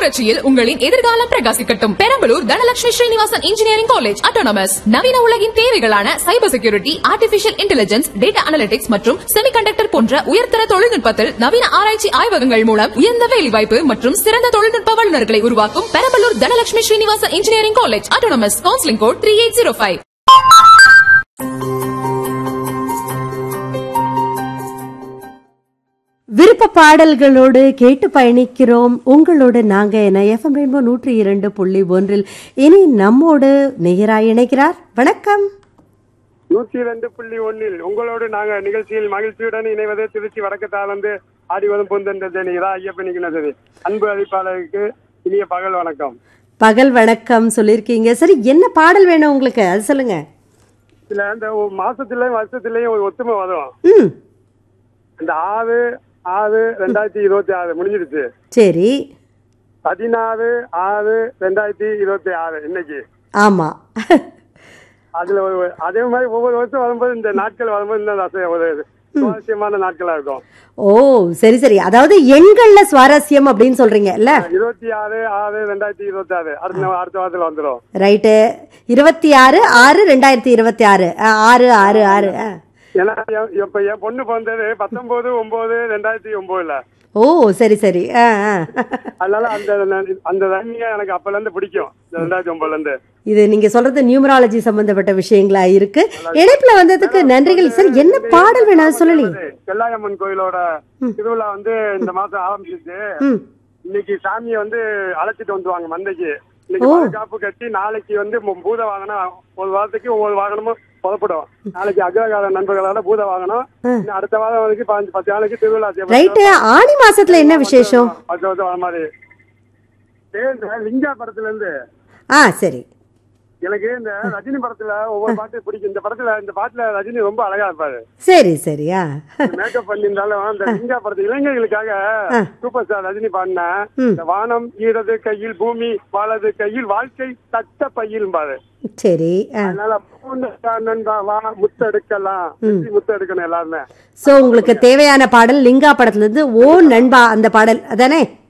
புரட்சியில் உங்களின் எதிர்காலம் பிரகாசிக்கட்டும் Perambalur Dhanalakshmi Srinivasan engineering college autonomous நவீன உலகின் தேவைகளான cyber security artificial intelligence data analytics மற்றும் செமிகண்டக்டர் போன்ற உயர்தர தொழில்நுட்பத்தில் நவீன ஆராய்ச்சி ஆய்வகங்கள் மூலம் உயர்ந்த வேலைவாய்ப்பு மற்றும் சிறந்த தொழில்நுட்ப வல்லுநர்களை உருவாக்கும் Perambalur Dhanalakshmi Srinivasan engineering college autonomous counselling code three eight zero five விருப்ப பாடல்களோடு கேட்டு பயணிக்கிறோம் உங்களோடு நாங்க என எஃப்எம் ரெயின்போ நூற்றி இரண்டு புள்ளி ஒன்றில் இனி நம்மோடு நேயராய் இணைக்கிறார் வணக்கம் நூத்தி ரெண்டு புள்ளி ஒன்னில் உங்களோடு நாங்க நிகழ்ச்சியில் மகிழ்ச்சியுடன் இணைவது திருச்சி வடக்கத்தாலிருந்து ஆடி வரும் பொந்தென்ற இதா ஐயப்பனிக்கிறது அன்பு அளிப்பாளருக்கு இனிய பகல் வணக்கம் பகல் வணக்கம் சொல்லியிருக்கீங்க சரி என்ன பாடல் வேணும் உங்களுக்கு அது சொல்லுங்க இதுல இந்த ஒரு மாசத்துலயும் வருஷத்துலயும் ஒரு ஒத்துமை வரும் ம் இந்த ஆறு ஆறு ரெண்டாயிரத்தி இருபத்தி ஆறு முடிஞ்சிருச்சு சரி பதினாறு ஆறு ரெண்டாயிரத்தி இருபத்தி ஆறு இன்னைக்கு ஆமா அதுல ஒரு அதே மாதிரி ஒவ்வொரு வருஷம் வரும்போது இந்த நாட்கள் வரும்போது இந்த ரச- ஒரு சுவாரஸ்யமான நாட்களா இருக்கும் ஓ சரி சரி அதாவது எண்கள்ல சுவாரஸ்யம் அப்படின்னு சொல்றீங்க இல்ல இருபத்தி ஆறு ஆறு ரெண்டாயிரத்தி இருபத்தி ஆறு அடுத்த அடுத்த வாரத்துல வந்துடும் ரைட்டு இருபத்தி ஆறு ஆறு ரெண்டாயிரத்தி இருபத்தி ஆறு ஆ, ஆறு ஆறு ஆறு ஆ. ஏன்னா என்- இப்ப என் பொண்ணு பிறந்தது பத்தொன்பது ஒன்பது ரெண்டாயிரத்தி ஒன்பதுல ஓ சரி சரி ஆ ஆ அதனால அந்த ந- அந்த ரன்னிங்க எனக்கு அப்பல இருந்து பிடிக்கும் இந்த ரெண்டாயிரத்தி ஒன்பதுல இருந்து இது நீங்க சொல்றது நியூமராலஜி சம்பந்தப்பட்ட விஷயங்களா இருக்கு இணைப்புல வந்ததுக்கு நன்றிகள் சார் என்ன பாடல் வேணும் அது சொல்லலையே செல்லாயம்மன் கோயிலோட திருவிழா வந்து இந்த மாசம் ஆரம்பிச்சிச்சு ம் இன்னைக்கு சாமியை வந்து அழைச்சிட்டு வந்துருவாங்க மந்தைக்கு இன்னைக்கு பாதுகாப்பு கட்டி நாளைக்கு வந்து மு- பூத வாகனம் ஒரு வாரத்துக்கு ஒவ்வொரு வாகனமும் புறப்படும் நாளைக்கு அக்ரகால நண்பர்களோட பூத வாகனம் இன்னும் அடுத்த வாரம் வரைக்கும் பதினஞ்சு பத்து நாளைக்கு திருவிழா செய்யப்படும். ரைட்டு ஆணி மாசத்துல என்ன விசேஷம் பத்து வருஷம் வர மாதிரி ஏய், இந்த லிங்கா படத்துல இருந்து ஆ சரி எனக்கு இந்த ரஜினி படத்துல ஒவ்வொரு பாட்டு பிடிக்கும் இந்த படத்துல இந்த பாட்டுல ரஜினி ரொம்ப அழகா இருப்பாரு சரி சரியா மேக்கப் பண்ணியிருந்தாலும் இந்த லிங்கா படத்து இளைஞர்களுக்காக சூப்பர் ஸ்டார் ரஜினி பாடின இந்த வானம் ஈரது கையில் பூமி வாழது கையில் வாழ்க்கை தட்ட பையில் பாரு சரி ஆ அதனால பூந்த நண்பா வா முத்தெடுக்கலாம் வெற்றி முத்தெடுக்கணும் எல்லாருமே சோ உங்களுக்கு தேவையான பாடல் லிங்கா படத்துல இருந்து ஓ நண்பா அந்த பாடல் அதானே